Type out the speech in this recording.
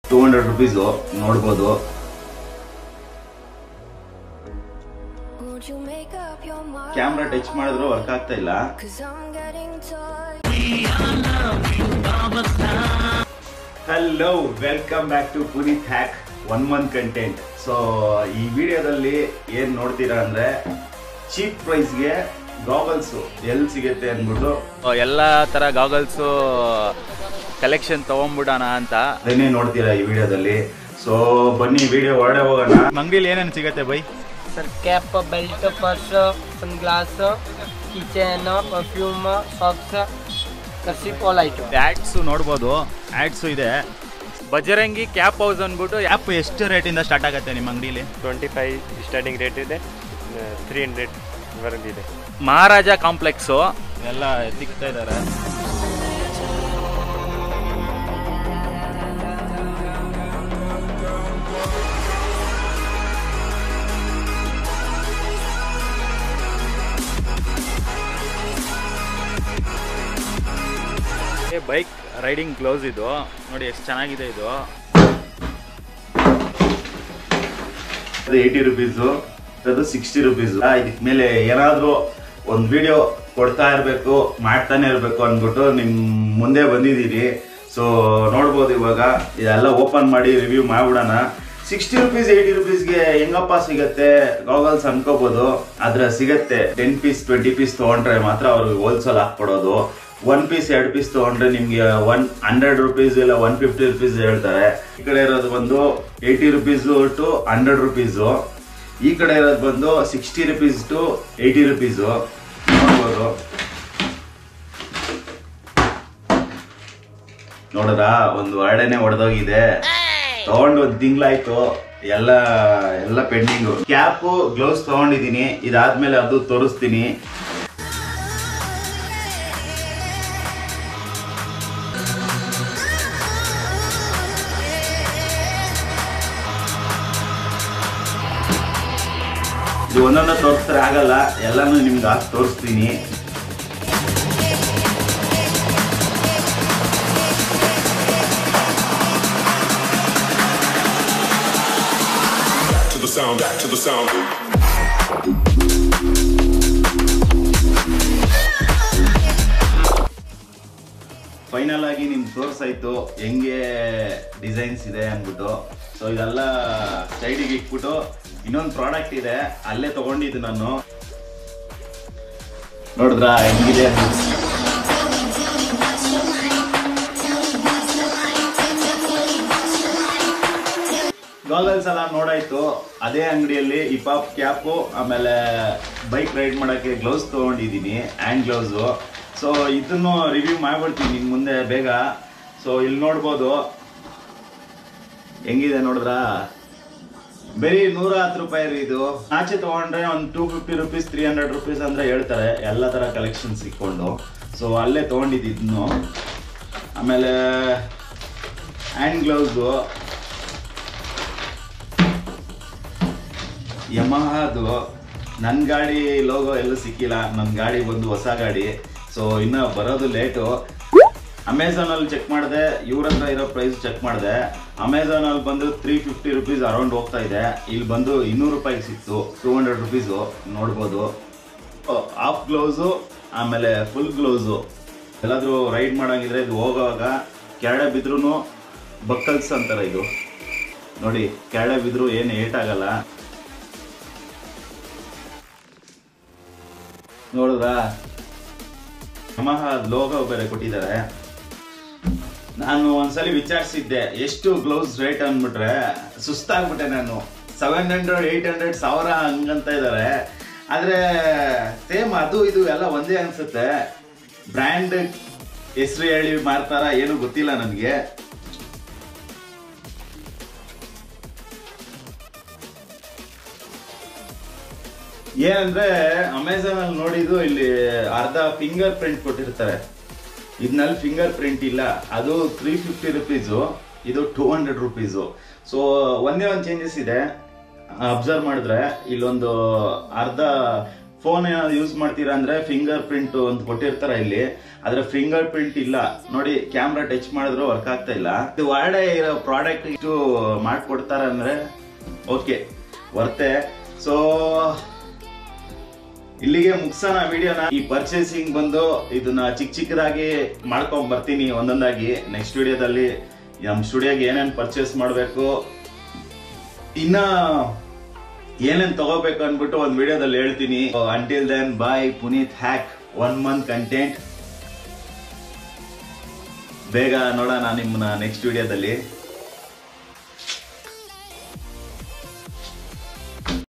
Two hundred rupees ನೋಡ್ಬೋದು Won't you make up your mind? Camera touch ಮಾಡಿದ್ರು work ಆಗ್ತಾ ಇಲ್ಲ Cause I'm getting tired. Hello welcome back to Puneeth hack one month content so ಈ ವಿಡಿಯೋದಲ್ಲಿ ಏನ್ ನೋಡ್ತೀರಾ ಅಂದ್ರೆ ಚೀಪ್ ಪ್ರೈಸ್ಗೆ ಗಾಗಲ್ಸ್ ಎಲ್ಲಿ ಸಿಗುತ್ತೆ ಅಂದ್ಬಿಟ್ಟು ಎಲ್ಲ ಥರ ಗಾಗಲ್ಸು ಕಲೆಕ್ಷನ್ ತೊಗೊಂಬಿಡೋಣ ಅಂತ ಅದನ್ನೇ ನೋಡ್ತೀರಾ ಈ ವಿಡಿಯೋದಲ್ಲಿ ಸೊ ಬನ್ನಿ ವಿಡಿಯೋ ಹೊರಡೆ ಹೋಗೋಣ ಅಂಗಡಿಲಿ ಏನೇನು ಸಿಗುತ್ತೆ ಬೈ sir cap belt purse sunglass kitchen perfume socks ಕರ್ಸಿಪ್ ಆಲ್ ಐಟಮ್ ಆ್ಯಡ್ಸು ನೋಡ್ಬೋದು ಆ್ಯಡ್ಸು ಇದೆ ಬಜರಂಗಿ ಕ್ಯಾಪ್ ಹೌಸ್ ಅಂದ್ಬಿಟ್ಟು ಆ್ಯಪ್ ಎಷ್ಟು ರೇಟಿಂದ ಸ್ಟಾರ್ಟ್ ಆಗುತ್ತೆ ನಿಮ್ಮ ಅಂಗಡಿಲಿ ಟ್ವೆಂಟಿ ಫೈವ್ ಸ್ಟಾರ್ಟಿಂಗ್ ರೇಟ್ ಇದೆ ತ್ರೀ ಹಂಡ್ರೆಡ್ ವರೆಗೂ ಇದೆ ಮಹಾರಾಜ ಕಾಂಪ್ಲೆಕ್ಸು ಎಲ್ಲ ಸಿಗ್ತಾ ಇದ್ದಾರೆ ಬೈಕ್ ರೈಡಿಂಗ್ ಗ್ಲೌಸ್ ಇದು ನೋಡಿ ಎಷ್ಟು ಚೆನ್ನಾಗಿದೆ ಇದು ಅದು ಏಯ್ಟಿ ರುಪೀಸು ಅದು ಸಿಕ್ಸ್ಟಿ ರುಪೀಸು ಇದಕ್ಕೆ ಮೇಲೆ ಏನಾದರೂ ಒಂದು ವಿಡಿಯೋ ಕೊಡ್ತಾ ಇರಬೇಕು ಮಾಡ್ತಾನೆ ಇರಬೇಕು ಅಂದ್ಬಿಟ್ಟು ನಿಮ್ಮ ಮುಂದೆ ಬಂದಿದ್ದೀರಿ ಸೊ ನೋಡ್ಬೋದು ಇವಾಗ ಇದೆಲ್ಲ ಓಪನ್ ಮಾಡಿ ರಿವ್ಯೂ ಮಾಡ್ಬಿಡೋಣ ಸಿಕ್ಸ್ಟಿ ರುಪೀಸ್ ಏಯ್ಟಿ ರುಪೀಸ್ಗೆ ಹೆಂಗಪ್ಪ ಸಿಗತ್ತೆ ಗಾಗಲ್ಸ್ ಅನ್ಕೋಬೋದು ಆದ್ರೆ ಸಿಗತ್ತೆ ಟೆನ್ ಪೀಸ್ ಟ್ವೆಂಟಿ ಪೀಸ್ ತೊಗೊಂಡ್ರೆ ಮಾತ್ರ ಅವ್ರಿಗೆ ಹೋಲ್ಸೇಲ್ ಹಾಕ್ಕೊಡೋದು ಒನ್ ಪೀಸ್ ಎರಡು ಪೀಸ್ ತೊಗೊಂಡ್ರೆ ನಿಮ್ಗೆ ಒನ್ ಹಂಡ್ರೆಡ್ ರುಪೀಸ್ ಇಲ್ಲ ಒನ್ ಫಿಫ್ಟಿ ರುಪೀಸ್ ಹೇಳ್ತಾರೆ ಈ ಕಡೆ ಇರೋದು ಬಂದು eighty rupees to hundred rupees ಈ ಕಡೆ ಇರೋದು ಬಂದು sixty rupees to eighty rupees ನೋಡ್ಬೋದು ನೋಡಿದ್ರ ಒಂದು ವರ್ಡನೆ ಹೊಡೆದೋಗಿದೆ ತಗೊಂಡು ಒಂದು ತಿಂಗ್ಳಾಯ್ತು ಎಲ್ಲ ಎಲ್ಲ ಪೆಂಡಿಂಗು ಕ್ಯಾಪು ಗ್ಲೌಸ್ ತಗೊಂಡಿದ್ದೀನಿ ಇದಾದ್ಮೇಲೆ ಅದು ತೋರಿಸ್ತೀನಿ ಇದು ಒಂದೊಂದು ತೋರಿಸ್ತಾರೆ ಆಗಲ್ಲ ಎಲ್ಲಾನು ನಿಮ್ಗೆ ಹಾಕಿ ತೋರಿಸ್ತೀನಿ to the sound, back to the sound. Final ಆಗಿ ನಿಮ್ಗೆ ತೋರ್ಸಾಯ್ತು ಹೆಂಗೆ ಡಿಸೈನ್ಸ್ ಇದೆ ಅಂದ್ಬಿಟ್ಟು ಸೊ ಇದೆಲ್ಲ ಸೈಡಿಗೆ ಇಟ್ಬಿಟ್ಟು ಇನ್ನೊಂದು ಪ್ರಾಡಕ್ಟ್ ಇದೆ ಅಲ್ಲೇ ತಗೊಂಡಿದ್ದು ನಾನು ನೋಡಿದ್ರಾ ಹೆಂಗಿದೆ ಅಂತ? ಗಾಗಲ್ಸ್ ಎಲ್ಲ ನೋಡಾಯ್ತು ಅದೇ ಅಂಗಡಿಯಲ್ಲಿ ಇಪಾಪ್ ಕ್ಯಾಪು ಆಮೇಲೆ ಬೈಕ್ ರೈಡ್ ಮಾಡೋಕ್ಕೆ ಗ್ಲೌಸ್ ತೊಗೊಂಡಿದ್ದೀನಿ ಹ್ಯಾಂಡ್ ಗ್ಲೌಸು ಸೊ ಇದನ್ನು ರಿವ್ಯೂ ಮಾಡ್ಬಿಡ್ತೀನಿ ನಿನ್ ಮುಂದೆ ಬೇಗ ಸೊ ಇಲ್ಲಿ ನೋಡ್ಬೋದು ಹೆಂಗಿದೆ ನೋಡಿದ್ರಾ ಬರೀ ನೂರ ಹತ್ತು ರೂಪಾಯಿ ರೀ ಇದು ಆಚೆ ತಗೊಂಡ್ರೆ ಒಂದು two fifty rupees three hundred rupees ಅಂದ್ರೆ ಹೇಳ್ತಾರೆ ಎಲ್ಲ ಥರ ಕಲೆಕ್ಷನ್ ಸಿಕ್ಕೊಂಡು ಸೊ ಅಲ್ಲೇ ತೊಗೊಂಡಿದ್ದು ಆಮೇಲೆ ಹ್ಯಾಂಡ್ ಗ್ಲೌಸು ಯಮಹಾದು ನನ್ನ ಗಾಡಿ ಲೋಗೋ ಎಲ್ಲೂ ಸಿಕ್ಕಿಲ್ಲ ನನ್ನ ಗಾಡಿ ಬಂದು ಹೊಸ ಗಾಡಿ ಸೊ ಇನ್ನು ಬರೋದು ಲೇಟು ಅಮೆಝಾನಲ್ಲಿ ಚೆಕ್ ಮಾಡಿದೆ ಇವ್ರ ಹತ್ರ ಇರೋ ಪ್ರೈಸ್ ಚೆಕ್ ಮಾಡಿದೆ ಅಮೆಝಾನಲ್ಲಿ ಬಂದು ತ್ರೀ ಫಿಫ್ಟಿ ರುಪೀಸ್ ಅರೌಂಡ್ ಹೋಗ್ತಾ ಇದೆ ಇಲ್ಲಿ ಬಂದು ಇನ್ನೂರು ರೂಪಾಯಿಗೆ ಸಿಕ್ತು ಟೂ ಹಂಡ್ರೆಡ್ ರುಪೀಸು ನೋಡ್ಬೋದು ಹಾಫ್ ಗ್ಲೌಸು ಆಮೇಲೆ ಫುಲ್ ಗ್ಲೌಸು ಎಲ್ಲಾದರೂ ರೈಡ್ ಮಾಡಂಗಿದ್ರೆ ಇದು ಹೋಗುವಾಗ ಕೆರಡೆ ಬಿದ್ರೂ ಬಕ್ಕಲ್ಸ್ ಅಂತಾರೆ ಇದು ನೋಡಿ ಕೆರಡೆ ಬಿದ್ರು ಏನು ಏಟಾಗಲ್ಲ ನೋಡಿದ್ರಾ ಯಮಹ ಲೋಗೋ ಬೇರೆ ಕೊಟ್ಟಿದ್ದಾರೆ ನಾನು ಒಂದ್ಸಲಿ ವಿಚಾರಿಸಿದ್ದೆ ಎಷ್ಟು ಗ್ಲೌಸ್ ರೇಟ್ ಅಂದ್ಬಿಟ್ರೆ ಸುಸ್ತಾಗ್ಬಿಟ್ಟೆ ನಾನು ಸೆವೆನ್ ಹಂಡ್ರೆಡ್ ಏಯ್ಟ್ ಹಂಡ್ರೆಡ್ ಸಾವಿರ ಹಂಗಂತ ಇದ್ದಾರೆ ಆದ್ರೆ ಸೇಮ್ ಅದು ಇದು ಎಲ್ಲ ಒಂದೇ ಅನ್ಸುತ್ತೆ ಬ್ರ್ಯಾಂಡ್ ಹೆಸರು ಹೇಳಿ ಮಾರ್ತಾರ ಏನು ಗೊತ್ತಿಲ್ಲ ನನಗೆ ಏನಂದ್ರೆ ಅಮೆಝಾನ್ ಅಲ್ಲಿ ನೋಡಿದ್ದು ಇಲ್ಲಿ ಅರ್ಧ ಫಿಂಗರ್ ಪ್ರಿಂಟ್ ಕೊಟ್ಟಿರ್ತಾರೆ ಇದ್ನಲ್ಲಿ ಫಿಂಗರ್ ಪ್ರಿಂಟ್ ಇಲ್ಲ ಅದು ತ್ರೀ ಫಿಫ್ಟಿ ರುಪೀಸು ಇದು ಟೂ ಹಂಡ್ರೆಡ್ ರುಪೀಸು ಸೊ ಒಂದೇ ಒಂದು ಚೇಂಜಸ್ ಇದೆ ಅಬ್ಸರ್ವ್ ಮಾಡಿದ್ರೆ ಇಲ್ಲೊಂದು ಅರ್ಧ ಫೋನ್ ಏನಾದ್ರು ಯೂಸ್ ಮಾಡ್ತೀರಾ ಅಂದ್ರೆ ಫಿಂಗರ್ ಪ್ರಿಂಟ್ ಅಂತ ಕೊಟ್ಟಿರ್ತಾರ ಇಲ್ಲಿ ಆದ್ರೆ ಫಿಂಗರ್ ಪ್ರಿಂಟ್ ಇಲ್ಲ ನೋಡಿ ಕ್ಯಾಮ್ರಾ ಟಚ್ ಮಾಡಿದ್ರು ವರ್ಕ್ ಆಗ್ತಾ ಇಲ್ಲ ಇದು ಒಳ್ಳೆ ಇರೋ ಪ್ರಾಡಕ್ಟ್ ಇಷ್ಟು ಮಾಡ್ಕೊಡ್ತಾರ ಅಂದ್ರೆ ಓಕೆ ವರ್ತೆ ಸೊ ಇಲ್ಲಿಗೆ ಮುಗ್ಸೋಣ ವಿಡಿಯೋನ ಈ ಪರ್ಚೇಸಿಂಗ್ ಬಂದು ಇದನ್ನ ಚಿಕ್ಕ ಚಿಕ್ಕದಾಗಿ ಮಾಡ್ಕೊಂಡ್ ಬರ್ತೀನಿ ಒಂದೊಂದಾಗಿ ನೆಕ್ಸ್ಟ್ ವಿಡಿಯೋದಲ್ಲಿ ನಮ್ಮ ಸ್ಟುಡಿಯೋಗೆ ಏನೇನ್ ಪರ್ಚೇಸ್ ಮಾಡಬೇಕು ಇನ್ನ ಏನೇನ್ ತಗೋಬೇಕು ಅನ್ಬಿಟ್ಟು ಒಂದ್ ವಿಡಿಯೋದಲ್ಲಿ ಹೇಳ್ತೀನಿ until then bye Puneeth hack one month content ಬೇಗ ನೋಡೋಣ ನಿಮ್ಮನ್ನ ನೆಕ್ಸ್ಟ್ ವಿಡಿಯೋದಲ್ಲಿ